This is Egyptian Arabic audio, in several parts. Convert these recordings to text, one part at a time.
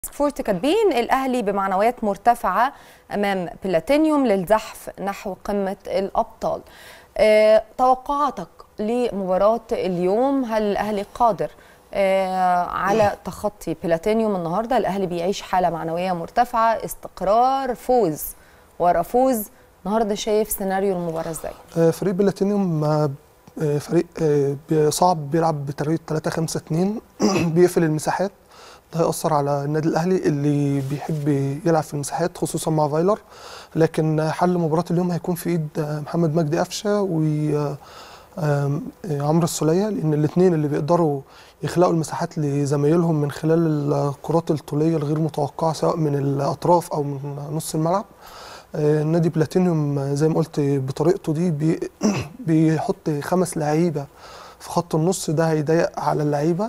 فورت كاتبين الاهلي بمعنويات مرتفعه امام بلاتينيوم للزحف نحو قمه الابطال أه توقعاتك لمباراه اليوم هل الاهلي قادر أه على تخطي بلاتينيوم النهارده الاهلي بيعيش حاله معنويه مرتفعه استقرار فوز ورا فوز النهارده شايف سيناريو المباراه ازاي فريق بلاتينيوم فريق صعب بيلعب بطريقه 3 5 2 بيقفل المساحات ده هيأثر على النادي الأهلي اللي بيحب يلعب في المساحات خصوصا مع فايلر لكن حل مباراة اليوم هيكون في إيد محمد مجدي قفشة وعمرو السولية لأن الاثنين اللي بيقدروا يخلقوا المساحات لزمايلهم من خلال الكرات الطولية الغير متوقعة سواء من الأطراف أو من نص الملعب نادي بلاتينيوم زي ما قلت بطريقته دي بي بيحط خمس لعيبه في خط النص ده هيضيق على اللعيبه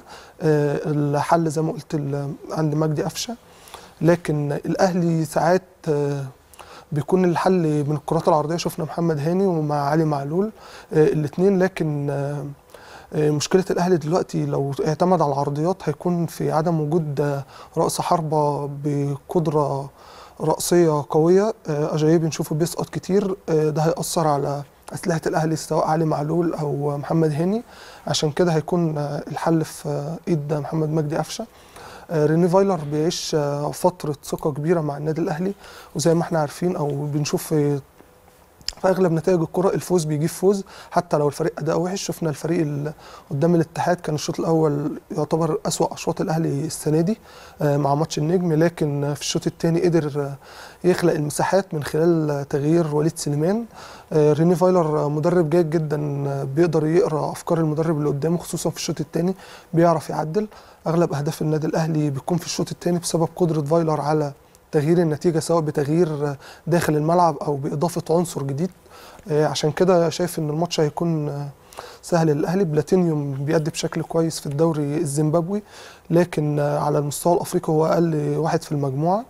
الحل زي ما قلت عند مجدي قفشه لكن الاهلي ساعات بيكون الحل من الكرات العرضيه شفنا محمد هاني ومع علي معلول الاثنين لكن مشكله الاهلي دلوقتي لو اعتمد على العرضيات هيكون في عدم وجود راس حربه بقدره رأسية قوية أجاييه بنشوفه بيسقط كتير ده هيأثر على أسلحة الأهلي سواء علي معلول أو محمد هاني عشان كده هيكون الحل في إيد محمد مجدي قفشة ريني فايلر بيعيش فترة ثقة كبيرة مع النادي الأهلي وزي ما احنا عارفين أو بنشوف في في اغلب نتائج الكره الفوز بيجيب فوز حتى لو الفريق اداء وحش شفنا الفريق قدام الاتحاد كان الشوط الاول يعتبر اسوا اشواط الاهلي السنه دي مع ماتش النجم لكن في الشوط الثاني قدر يخلق المساحات من خلال تغيير وليد سليمان ريني فايلر مدرب جيد جدا بيقدر يقرا افكار المدرب اللي قدامه خصوصا في الشوط الثاني بيعرف يعدل اغلب اهداف النادي الاهلي بتكون في الشوط الثاني بسبب قدره فايلر على تغيير النتيجه سواء بتغيير داخل الملعب او باضافه عنصر جديد عشان كده شايف ان الماتش هيكون سهل للاهلي بلاتينيوم بيأدي بشكل كويس في الدوري الزيمبابوي لكن على المستوى الافريقي هو اقل واحد في المجموعه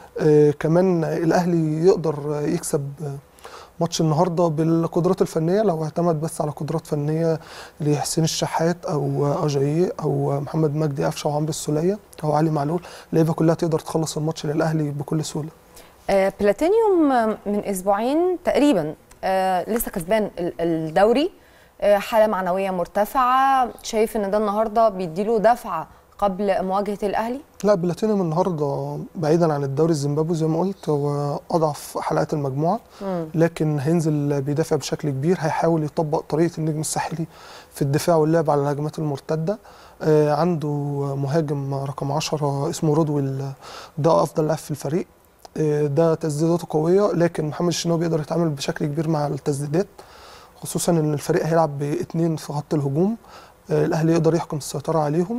كمان الاهلي يقدر يكسب ماتش النهارده بالقدرات الفنيه لو اعتمد بس على قدرات فنيه لحسين الشحات او اجاييه او محمد مجدي قفشه وعمرو السوليه او علي معلول اللعيبه كلها تقدر تخلص الماتش للاهلي بكل سهوله. آه بلاتينيوم من اسبوعين تقريبا آه لسه كسبان الدوري آه حاله معنويه مرتفعه شايف ان ده النهارده بيديله دفعه قبل مواجهه الاهلي؟ لا بلاتينيوم النهارده بعيدا عن الدوري الزيمبابوي زي ما قلت هو اضعف حلقات المجموعه مم. لكن هينزل بيدافع بشكل كبير هيحاول يطبق طريقه النجم الساحلي في الدفاع واللعب على الهجمات المرتده آه عنده مهاجم رقم 10 اسمه رودويل ده افضل لاعب في الفريق آه ده تسديداته قويه لكن محمد الشناوي بيقدر يتعامل بشكل كبير مع التسديدات خصوصا ان الفريق هيلعب باثنين في خط الهجوم آه الاهلي يقدر يحكم السيطره عليهم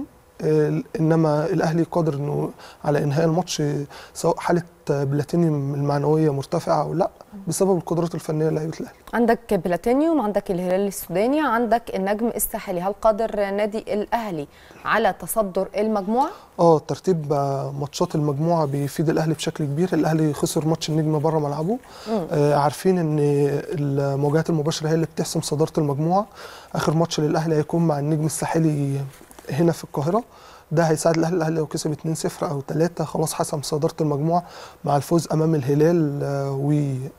انما الاهلي قادر انه على انهاء الماتش سواء حاله بلاتينيوم المعنويه مرتفعه او لا بسبب القدرات الفنيه لعيبه الاهلي. عندك بلاتينيوم، عندك الهلال السوداني، عندك النجم الساحلي، هل قادر نادي الاهلي على تصدر المجموعه؟ اه ترتيب ماتشات المجموعه بيفيد الاهلي بشكل كبير، الاهلي خسر ماتش النجم بره ملعبه. آه عارفين ان المواجهات المباشره هي اللي بتحسم صداره المجموعه. اخر ماتش للاهلي هيكون مع النجم الساحلي هنا في القاهره ده هيساعد الاهلي الاهلي لو كسب 2-0 او 3 خلاص حسم صداره المجموعه مع الفوز امام الهلال و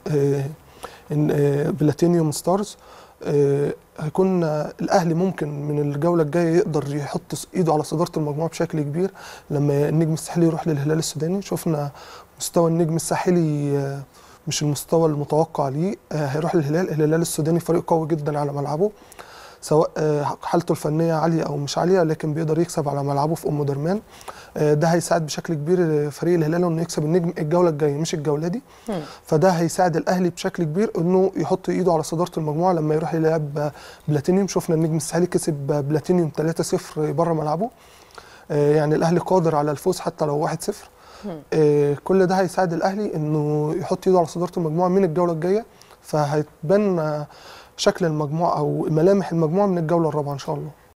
بلاتينيوم ستارز هيكون الاهلي ممكن من الجوله الجايه يقدر يحط ايده على صداره المجموعه بشكل كبير لما النجم الساحلي يروح للهلال السوداني شفنا مستوى النجم الساحلي مش المستوى المتوقع ليه هيروح للهلال الهلال السوداني فريق قوي جدا على ملعبه سواء حالته الفنيه عاليه او مش عاليه لكن بيقدر يكسب على ملعبه في ام درمان ده هيساعد بشكل كبير فريق الهلال انه يكسب النجم الجوله الجايه مش الجوله دي فده هيساعد الاهلي بشكل كبير انه يحط ايده على صداره المجموعه لما يروح يلعب بلاتينيوم شفنا النجم الساحلي كسب بلاتينيوم 3-0 بره ملعبه يعني الاهلي قادر على الفوز حتى لو 1-0 كل ده هيساعد الاهلي انه يحط ايده على صداره المجموعه من الجوله الجايه فهيتبان شكل المجموعه او ملامح المجموعه من الجوله الرابعه ان شاء الله